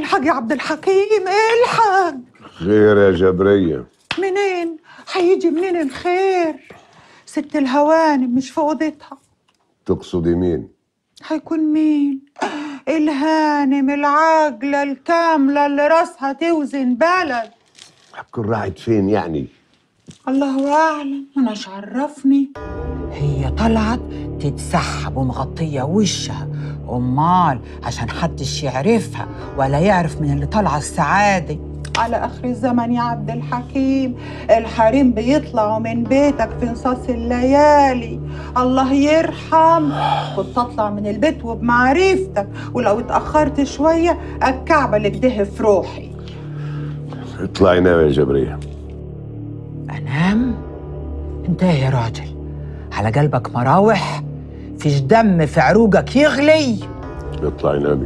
الحاج يا عبد الحكيم الحق خير يا جبرية منين هيجي منين الخير ست الهوانم مش في اوضتها تقصدي مين هيكون مين الهانم العاجلة الكاملة اللي راسها توزن بلد هتكون راحت فين يعني الله أعلم أنا إيش عرفني هي طلعت تتسحب ومغطية وشها أمال عشان حدش يعرفها ولا يعرف من اللي طالعة السعادة على آخر الزمن يا عبد الحكيم الحريم بيطلعوا من بيتك في نصاص الليالي الله يرحم كنت أطلع من البيت وبمعرفتك ولو اتأخرت شوية الكعبة اللي كده في روحي اطلعي نام يا جبرية أنام؟ أنت إيه يا راجل؟ على قلبك مراوح؟ فيش دم في عروقك يغلي؟ اطلعي نامي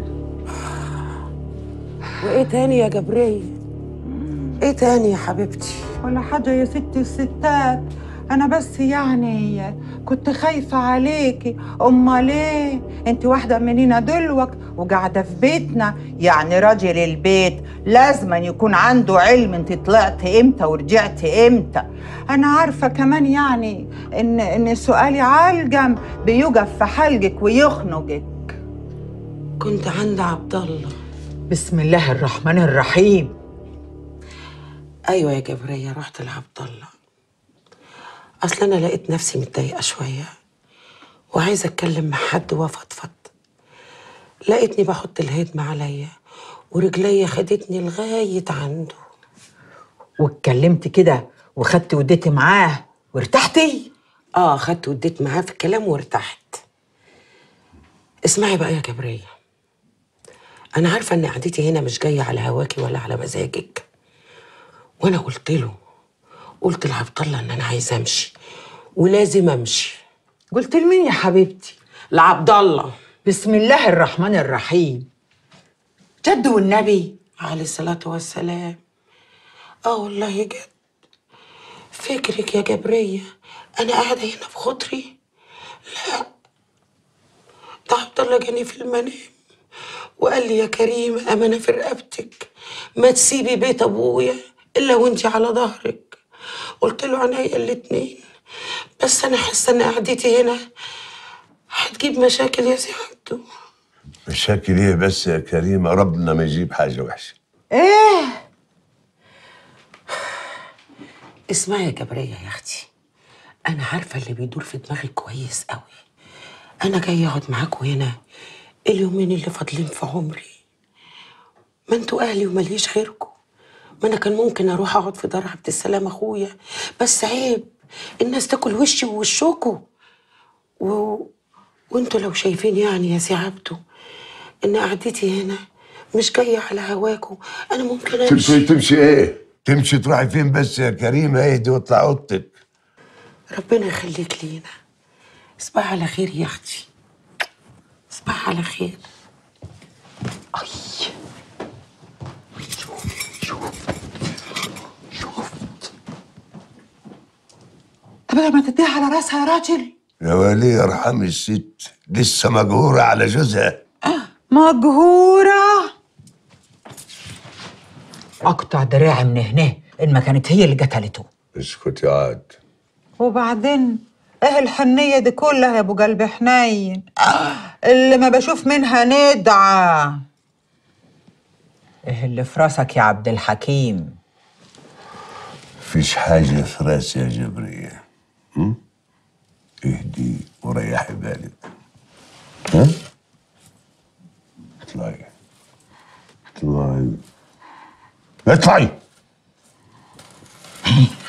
وايه تاني يا جبرية ايه تاني يا حبيبتي ولا حاجة يا ست الستات أنا بس يعني كنت خايفة عليكي أمال ليه؟ أنت واحدة مننا دلوك وقاعدة في بيتنا يعني راجل البيت لازم يكون عنده علم أنت طلعت إمتى ورجعت إمتى أنا عارفة كمان يعني إن إن سؤالي عالجم بيوقف في حلقك ويخنقك كنت عند عبد الله بسم الله الرحمن الرحيم ايوه يا جبرية رحت لعبد الله اصل انا لقيت نفسي متضايقه شويه وعايزه اتكلم مع حد وافضفض لقيتني بحط الهدمه عليا ورجليا خدتني لغايه عنده واتكلمت كده وخدت وديتي معاه وارتحتي اه خدت واديت معاه في الكلام وارتحت اسمعي بقى يا جبرية انا عارفه ان قعدتي هنا مش جايه على هواكي ولا على مزاجك وانا قلت له قلت لعبد الله ان انا عايزه امشي ولازم امشي قلت لمين يا حبيبتي لعبد الله بسم الله الرحمن الرحيم جد والنبي عليه الصلاة والسلام اه والله جد فكرك يا جبرية أنا قاعدة هنا بخاطري لا ده عبد الله جاني في المنام وقال لي يا كريم أمانة في رقبتك ما تسيبي بيت أبويا إلا وانتي على ظهرك قلت له عينيا الاتنين بس أنا حاسة إن قعدتي هنا هتجيب مشاكل يا سي عبدو مشاكل ايه بس يا كريمة ربنا ما يجيب حاجة وحشة ايه اسمعي يا جبرية يا اختي انا عارفه اللي بيدور في دماغك كويس قوي انا جايه اقعد معاكوا هنا اليومين اللي فاضلين في عمري ما انتوا اهلي ومليش غيركم ما انا كان ممكن اروح اقعد في دار عبد السلام اخويا بس عيب الناس تاكل وشي ووشكوا و... وانتوا لو شايفين يعني يا سي عبدو ان قعدتي هنا مش جايه على هواكوا انا ممكن امشي تمشي تمشي ايه تمشي تروحي فين بس يا كريمة اهدي واطلع اوضتك ربنا يخليك لينا صباح على خير يا اختي صباح على خير اي طب ما تديها على راسها يا راجل يا ولي ارحم الست لسه مجهورة على جوزها مجهورة أقطع دراعي من هنا إن ما كانت هي اللي قتلته اسكت يا عاد وبعدين ايه الحنية دي كلها يا ابو قلب حنين اللي ما بشوف منها ندعة ايه اللي في راسك يا عبد الحكيم فيش حاجة في راسي يا جبرية هم؟ اهدي وريحي بالك ها؟ اطلعي اطلعي اطلعي